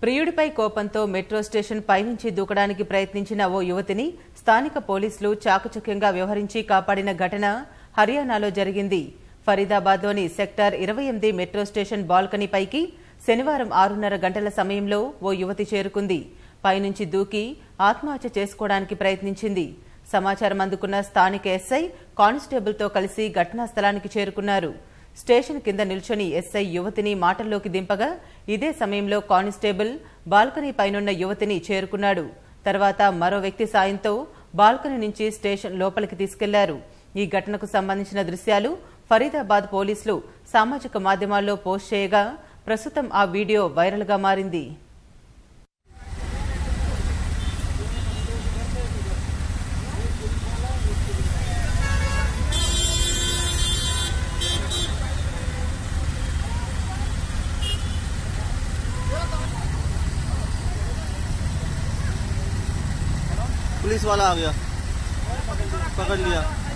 ప్రియుడిపై కోపంతో metro station పైనుంచి దూకడానికి ప్రయత్నించిన ఓ యువతిని స్థానిక పోలీసులు చాకచక్యంగా వ్యవహరించి కాపాడిన ఘటన హర్యానాలో జరిగింది ఫరీదాబాద్లోని సెక్టార్ ఇరవై ఎనిమిది మెట్రో స్టేషన్ బాల్కనీపైకి శనివారం ఆరున్నర గంటల సమయంలో ఓ యువతి చేరుకుంది పైనుంచి దూకి ఆత్మహత్య చేసుకోవడానికి ప్రయత్నించింది సమాచారం అందుకున్న స్థానిక ఎస్ఐ కానిస్టేబుల్తో కలిసి ఘటనా స్థలానికి చేరుకున్నారు స్టేషన్ కింద నిల్చొని ఎస్ఐ యువతిని మాటల్లోకి దింపగా ఇదే సమయంలో కానిస్టేబుల్ బాల్కనీ పైనున్న యువతిని చేరుకున్నాడు తర్వాత మరో వ్యక్తి సాయంతో బాల్కనీ నుంచి స్టేషన్ లోపలికి తీసుకెళ్లారు ఈ ఘటనకు సంబంధించిన దృశ్యాలు ఫరీదాబాద్ పోలీసులు సామాజిక మాధ్యమాల్లో పోస్ట్ చేయగా ప్రస్తుతం ఆ వీడియో వైరల్గా మారింది पुलिस वाला आ गया पकड़ लिया